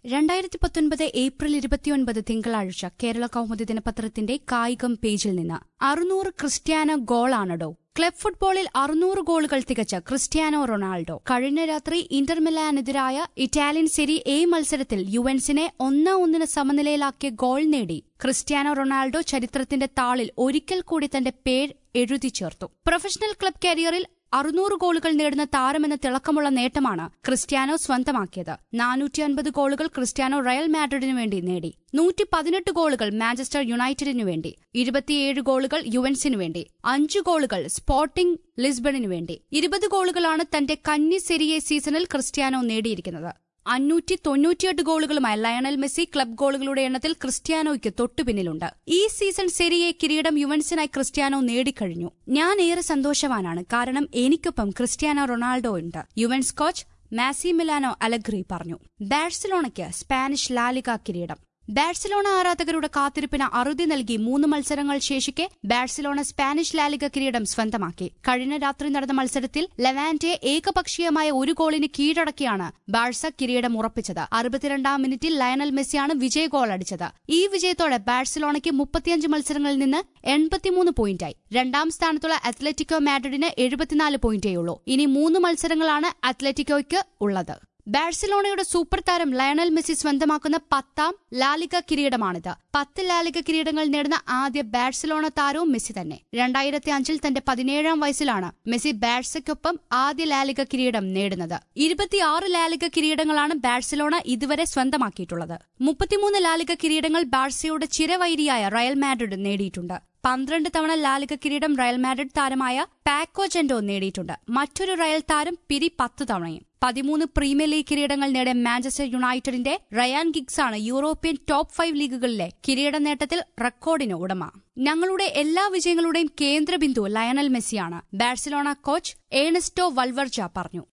രണ്ടായിരത്തി പത്തൊൻപത് ഏപ്രിൽ ഇരുപത്തിയൊൻപത് തിങ്കളാഴ്ച കേരള കൗമുദി ദിനപത്രത്തിന്റെ കായികം പേജിൽ നിന്ന് അറുന്നൂറ് ക്രിസ്ത്യാനോ ഗോളാണടോ ക്ലബ് ഫുട്ബോളിൽ അറുന്നൂറ് ഗോളുകൾ തികച്ച ക്രിസ്ത്യാനോ റൊണാൾഡോ കഴിഞ്ഞ രാത്രി ഇന്റർ മിലാനെതിരായ ഇറ്റാലിയൻ സെരി എ മത്സരത്തിൽ യുവൻസിനെ ഒന്ന് ഒന്നിന് സമനിലയിലാക്കിയ ഗോൾ നേടി ക്രിസ്ത്യാനോ റൊണാൾഡോ ചരിത്രത്തിന്റെ താളിൽ ഒരിക്കൽ കൂടി തന്റെ പേര് എഴുതി ചേർത്തു പ്രൊഫഷണൽ ക്ലബ് കരിയറിൽ അറുന്നൂറ് ഗോളുകൾ നേടുന്ന താരമെന്ന തിളക്കമുള്ള നേട്ടമാണ് ക്രിസ്ത്യാനോ സ്വന്തമാക്കിയത് നാനൂറ്റി അൻപത് ഗോളുകൾ ക്രിസ്ത്യാനോ റയൽ മാഡ്രിഡിനു വേണ്ടി നേടി നൂറ്റി പതിനെട്ട് ഗോളുകൾ മാഞ്ചസ്റ്റർ യുണൈറ്റഡിനു വേണ്ടി ഇരുപത്തിയേഴ് ഗോളുകൾ യുവൻസിനു വേണ്ടി അഞ്ച് ഗോളുകൾ സ്പോർട്ടിംഗ് ലിസ്ബണിനു വേണ്ടി ഇരുപത് ഗോളുകളാണ് തന്റെ കന്നി സെരിയെ സീസണിൽ ക്രിസ്ത്യാനോ നേടിയിരിക്കുന്നത് അഞ്ഞൂറ്റി തൊണ്ണൂറ്റിയെട്ട് ഗോളുകളുമായി ലയണൽ മെസ്സി ക്ലബ് ഗോളുകളുടെ എണ്ണത്തിൽ ക്രിസ്ത്യാനോയ്ക്ക് തൊട്ടുപിന്നിലുണ്ട് ഈ സീസൺ സെരിയെ കിരീടം യുവൻസിനായി ക്രിസ്ത്യാനോ നേടിക്കഴിഞ്ഞു ഞാൻ ഏറെ സന്തോഷവാനാണ് കാരണം എനിക്കൊപ്പം ക്രിസ്ത്യാനോ റൊണാൾഡോ ഉണ്ട് യുവൻസ് കോച്ച് മാസി മിലാനോ അലഗ്രി പറഞ്ഞു ബാഴ്സലോണയ്ക്ക് സ്പാനിഷ് ലാലിക കിരീടം ബാഴ്സലോണ ആരാധകരുടെ കാത്തിരിപ്പിന് അറുതി നൽകി മൂന്ന് മത്സരങ്ങൾ ശേഷിക്കെ ബാഴ്സലോണ സ്പാനിഷ് ലാലിക കിരീടം സ്വന്തമാക്കി കഴിഞ്ഞ രാത്രി നടന്ന മത്സരത്തിൽ ലെവാന്റെ ഏകപക്ഷീയമായ ഒരു ഗോളിന് കീഴടക്കിയാണ് ബാഴ്സ കിരീടം ഉറപ്പിച്ചത് അറുപത്തിരണ്ടാം മിനിറ്റിൽ ലയണൽ മെസ്സിയാണ് വിജയ ഗോൾ അടിച്ചത് ഈ വിജയത്തോടെ ബാഴ്സലോണയ്ക്ക് മുപ്പത്തിയഞ്ച് മത്സരങ്ങളിൽ നിന്ന് എൺപത്തിമൂന്ന് പോയിന്റായി രണ്ടാം സ്ഥാനത്തുള്ള അത്ലറ്റിക്കോ മാഡ്രിഡിന് എഴുപത്തിനാല് പോയിന്റേയുള്ളൂ ഇനി മൂന്ന് മത്സരങ്ങളാണ് അത്ലറ്റിക്കോയ്ക്ക് ഉള്ളത് ബാഴ്സലോണയുടെ സൂപ്പർ താരം ലയണൽ മെസ്സി സ്വന്തമാക്കുന്ന പത്താം ലാലിക കിരീടമാണിത് പത്ത് ലാലിക കിരീടങ്ങൾ നേടുന്ന ആദ്യ ബാഴ്സലോണ താരവും മെസ്സി തന്നെ രണ്ടായിരത്തി അഞ്ചിൽ തന്റെ പതിനേഴാം വയസ്സിലാണ് മെസ്സി ബാഴ്സയ്ക്കൊപ്പം ആദ്യ ലാലിക കിരീടം നേടുന്നത് ഇരുപത്തിയാറ് ലാലിക കിരീടങ്ങളാണ് ബാഴ്സലോണ ഇതുവരെ സ്വന്തമാക്കിയിട്ടുള്ളത് മുപ്പത്തിമൂന്ന് ലാലിക കിരീടങ്ങൾ ബാഴ്സയുടെ ചിരവൈരിയായ റയൽ മാഡ്രിഡ് നേടിയിട്ടുണ്ട് പന്ത്രണ്ട് തവണ ലാലിക കിരീടം റയൽ മാഡ്രിഡ് താരമായ പാക്കോ ചെൻഡോ നേടിയിട്ടുണ്ട് മറ്റൊരു റയൽ താരം പിരി പത്ത് തവണയും പതിമൂന്ന് പ്രീമിയർ ലീഗ് കിരീടങ്ങൾ നേടിയ മാഞ്ചസ്റ്റർ യുണൈറ്റഡിന്റെ റയാൻ ഗിഗ്സ് ആണ് യൂറോപ്യൻ ടോപ്പ് ഫൈവ് ലീഗുകളിലെ കിരീട നേട്ടത്തിൽ റെക്കോർഡിന് ഉടമ ഞങ്ങളുടെ എല്ലാ വിജയങ്ങളുടെയും കേന്ദ്രബിന്ദു ലയണൽ മെസ്സിയാണ് ബാഴ്സലോണ കോച്ച് ഏണസ്റ്റോ വൽവർജ പറഞ്ഞു